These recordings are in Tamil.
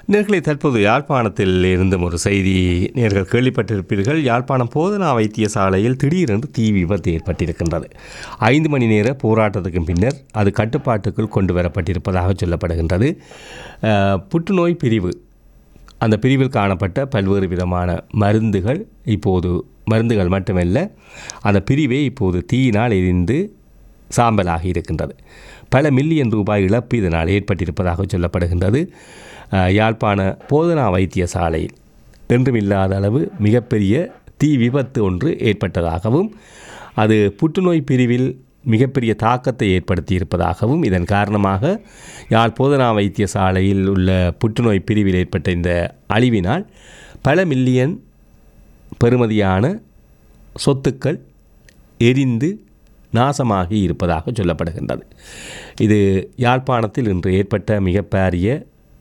நேர்களை தற்போது யாழ்ப்பாணத்தில் இருந்தும் ஒரு செய்தி நேர்கள் கேள்விப்பட்டிருப்பீர்கள் யாழ்ப்பாணம் போதனா வைத்தியசாலையில் திடீரென்று தீ விபத்து ஏற்பட்டிருக்கின்றது ஐந்து மணி நேர போராட்டத்துக்கு பின்னர் அது கட்டுப்பாட்டுக்குள் கொண்டு வரப்பட்டிருப்பதாக சொல்லப்படுகின்றது அஹ், புற்றுநோய் பிரிவு அந்த பிரிவில் காணப்பட்ட பல்வேறு விதமான மருந்துகள் இப்போது மருந்துகள் மட்டுமல்ல அந்த பிரிவே இப்போது தீயினால் எரிந்து சாம்பலாகி இருக்கின்றது பல மில்லியன் ரூபாய் இழப்பு இதனால் ஏற்பட்டிருப்பதாக சொல்லப்படுகின்றது அஹ், யாழ்ப்பாண போதனா வைத்தியசாலையில் என்றும் இல்லாத அளவு மிகப்பெரிய தீ விபத்து ஒன்று ஏற்பட்டதாகவும் அது புற்றுநோய் பிரிவில் மிகப்பெரிய தாக்கத்தை ஏற்படுத்தி இருப்பதாகவும் இதன் காரணமாக யாழ் போதனா வைத்தியசாலையில் உள்ள புற்றுநோய் பிரிவில் ஏற்பட்ட இந்த அழிவினால் பல மில்லியன் பெறுமதியான சொத்துக்கள் எரிந்து நாசமாகி இருப்பதாக சொல்லப்படுகின்றது இது யாழ்ப்பாணத்தில் இன்று ஏற்பட்ட மிகப்பெரிய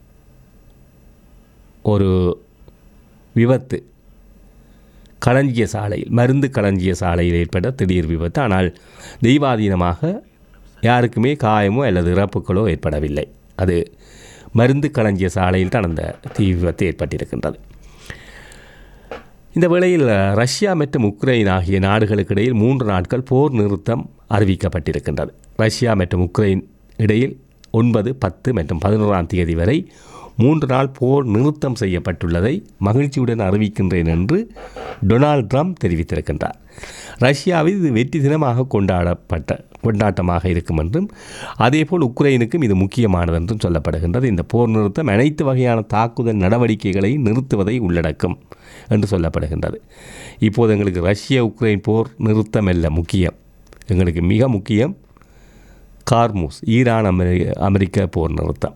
ஒரு விபத்து களஞ்சிய சாலையில் மருந்து களஞ்சிய சாலையில் ஏற்பட்ட திடீர் விபத்து ஆனால் தெய்வாதீனமாக யாருக்குமே காயமோ அல்லது இறப்புகளோ ஏற்படவில்லை அது மருந்து களஞ்சிய சாலையில் தான் அந்த தீ விபத்து ஏற்பட்டிருக்கின்றது இந்த வேளையில் ரஷ்யா மற்றும் உக்ரைன் ஆகிய நாடுகளுக்கு இடையில் மூன்று நாட்கள் போர் நிறுத்தம் அறிவிக்கப்பட்டிருக்கின்றது ரஷ்யா மற்றும் உக்ரைன் இடையில் ஒன்பது பத்து மற்றும் பதினோராம் தேதி வரை மூன்று நாள் போர் நிறுத்தம் செய்யப்பட்டுள்ளதை மகிழ்ச்சியுடன் அறிவிக்கின்றேன் என்று டொனால்ட் ட்ரம்ப் தெரிவித்திருக்கின்றார் ரஷ்யாவில் இது வெற்றி தினமாக கொண்டாடப்பட்ட கொண்டாட்டமாக இருக்கும் என்றும் அதேபோல் உக்ரைனுக்கும் இது முக்கியமானது என்றும் சொல்லப்படுகின்றது இந்த போர் நிறுத்தம் அனைத்து வகையான தாக்குதல் நடவடிக்கைகளை நிறுத்துவதை உள்ளடக்கும் என்று சொல்லப்படுகின்றது இப்போது எங்களுக்கு ரஷ்ய உக்ரைன் போர் நிறுத்தம் அல்ல முக்கியம் எங்களுக்கு மிக முக்கியம் கார்மூஸ் ஈரான் அமெரி அமெரிக்க போர் நிறுத்தம்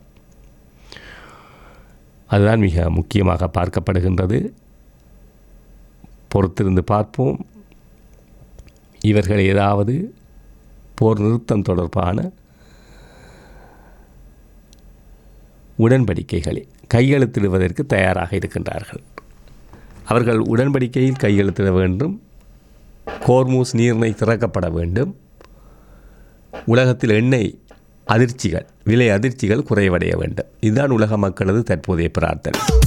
அதுதான் மிக முக்கியமாக பார்க்கப்படுகின்றது பொறுத்திருந்து பார்ப்போம் இவர்கள் ஏதாவது போர் நிறுத்தம் தொடர்பான உடன்படிக்கைகளில் கையெழுத்திடுவதற்கு தயாராக இருக்கின்றார்கள் அவர்கள் உடன்படிக்கையில் கையெழுத்திட வேண்டும் கோர்மூஸ் நீர்ணை திறக்கப்பட வேண்டும் உலகத்தில் எண்ணெய் அதிர்ச்சிகள் விலை அதிர்ச்சிகள் குறைவடைய வேண்டும் இதுதான் உலக மக்களது தற்போதைய பிரார்த்தனை